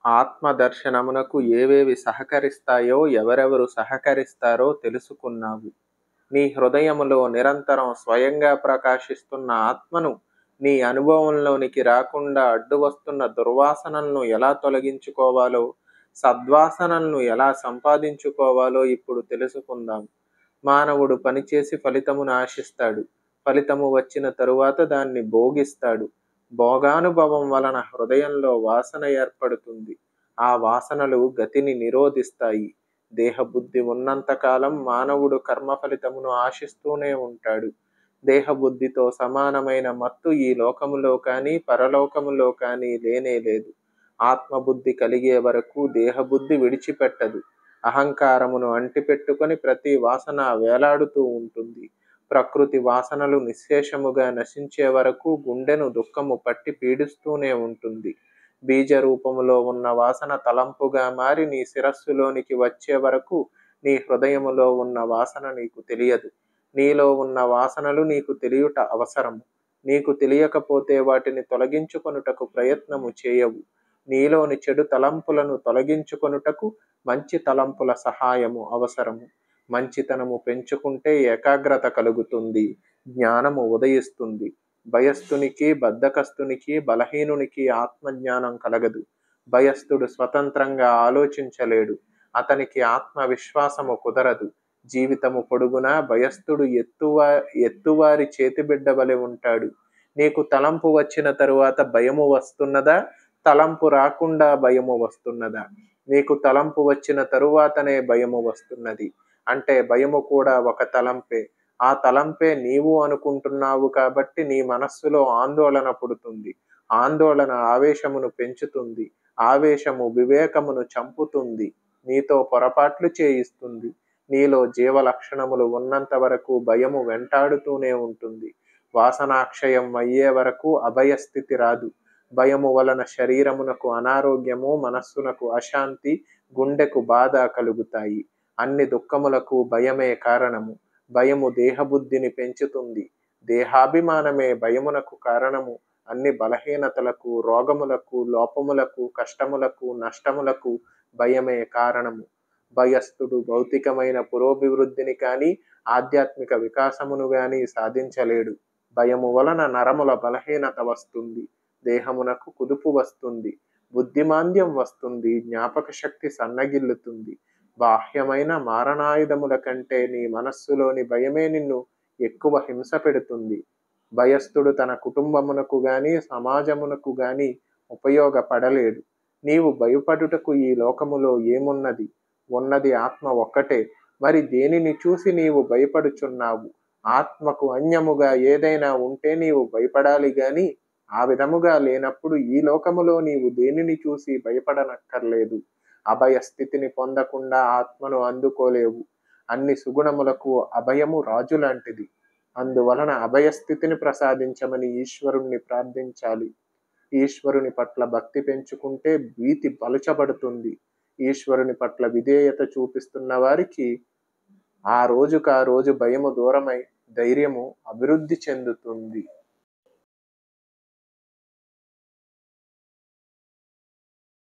ఆత్మదర్శనమునకు ఏవేవి సహకరిస్తాయో ఎవరెవరు సహకరిస్తారో తెలుసుకున్నావు నీ హృదయములో నిరంతరం స్వయంగా ప్రకాశిస్తున్న ఆత్మను నీ అనుభవంలోనికి రాకుండా అడ్డు వస్తున్న దుర్వాసనలను ఎలా తొలగించుకోవాలో సద్వాసనలను ఎలా సంపాదించుకోవాలో ఇప్పుడు తెలుసుకుందాం మానవుడు పనిచేసి ఫలితమును ఆశిస్తాడు ఫలితము వచ్చిన తరువాత దాన్ని భోగిస్తాడు భోగానుభవం వలన హృదయంలో వాసన ఏర్పడుతుంది ఆ వాసనలు గతిని నిరోధిస్తాయి దేహబుద్ధి ఉన్నంతకాలం మానవుడు కర్మ ఫలితమును ఆశిస్తూనే ఉంటాడు దేహబుద్ధితో సమానమైన మత్తు ఈ లోకములో కానీ పరలోకములో కానీ లేనే లేదు ఆత్మబుద్ధి కలిగే వరకు దేహబుద్ధి విడిచిపెట్టదు అహంకారమును అంటిపెట్టుకొని ప్రతి వాసన వేలాడుతూ ఉంటుంది ప్రకృతి వాసనలు నిశ్శేషముగా నశించే వరకు గుండెను దుఃఖము పట్టి పీడిస్తూనే ఉంటుంది బీజ రూపములో ఉన్న వాసన తలంపుగా మారి నీ శిరస్సులోనికి వచ్చే వరకు నీ హృదయములో ఉన్న వాసన నీకు తెలియదు నీలో ఉన్న వాసనలు నీకు తెలియుట అవసరము నీకు తెలియకపోతే వాటిని తొలగించుకొనుటకు ప్రయత్నము చేయవు నీలోని చెడు తలంపులను తొలగించుకొనుటకు మంచి తలంపుల సహాయము అవసరము మంచితనము పెంచుకుంటే ఏకాగ్రత కలుగుతుంది జ్ఞానము ఉదయిస్తుంది భయస్థునికి బద్ధకస్తునికి బలహీనునికి ఆత్మజ్ఞానం కలగదు భయస్థుడు స్వతంత్రంగా ఆలోచించలేడు అతనికి ఆత్మవిశ్వాసము కుదరదు జీవితము పొడుగునా భయస్థుడు ఎత్తువా ఎత్తువారి చేతిబిడ్డ వలె ఉంటాడు నీకు తలంపు వచ్చిన తరువాత భయము వస్తున్నదా తలంపు రాకుండా భయము వస్తున్నదా నీకు తలంపు వచ్చిన తరువాతనే భయము వస్తున్నది అంటే భయము కూడా ఒక తలంపే ఆ తలంపే నీవు అనుకుంటున్నావు కాబట్టి నీ మనస్సులో ఆందోళన పుడుతుంది ఆందోళన ఆవేశమును పెంచుతుంది ఆవేశము వివేకమును చంపుతుంది నీతో పొరపాట్లు చేయిస్తుంది నీలో జీవ లక్షణములు ఉన్నంత వరకు భయము వెంటాడుతూనే ఉంటుంది వాసనాక్షయం అయ్యే వరకు అభయస్థితి రాదు భయము వలన శరీరమునకు అనారోగ్యము మనస్సునకు అశాంతి గుండెకు బాధ కలుగుతాయి అన్ని దుఃఖములకు భయమే కారణము భయము దేహబుద్ధిని పెంచుతుంది దేహాభిమానమే భయమునకు కారణము అన్ని బలహీనతలకు రోగములకు లోపములకు కష్టములకు నష్టములకు భయమే కారణము భయస్థుడు భౌతికమైన పురోభివృద్ధిని కానీ ఆధ్యాత్మిక వికాసమును గాని సాధించలేడు భయము వలన నరముల బలహీనత వస్తుంది దేహమునకు కుదుపు వస్తుంది బుద్ధిమాంద్యం వస్తుంది జ్ఞాపక శక్తి సన్నగిల్లుతుంది బాహ్యమైన మారణాయుధముల కంటే నీ మనస్సులోని భయమే నిన్ను ఎక్కువ హింస పెడుతుంది భయస్థుడు తన కుటుంబమునకు గాని సమాజమునకు గాని ఉపయోగపడలేడు నీవు భయపడుటకు ఈ లోకములో ఏమున్నది ఉన్నది ఆత్మ ఒక్కటే మరి దేనిని చూసి నీవు భయపడుచున్నావు ఆత్మకు అన్యముగా ఏదైనా ఉంటే నీవు భయపడాలి గాని ఆ విధముగా లేనప్పుడు ఈ లోకములో నీవు దేనిని చూసి భయపడనక్కర్లేదు అభయ స్థితిని పొందకుండా ఆత్మను అందుకోలేవు అన్ని సుగుణములకు అభయము రాజు లాంటిది అందువలన అభయస్థితిని ప్రసాదించమని ఈశ్వరుణ్ణి ప్రార్థించాలి ఈశ్వరుని పట్ల భక్తి పెంచుకుంటే భీతి బలచబడుతుంది ఈశ్వరుని పట్ల విధేయత చూపిస్తున్న వారికి ఆ రోజుకు ఆ రోజు భయము దూరమై ధైర్యము అభివృద్ధి చెందుతుంది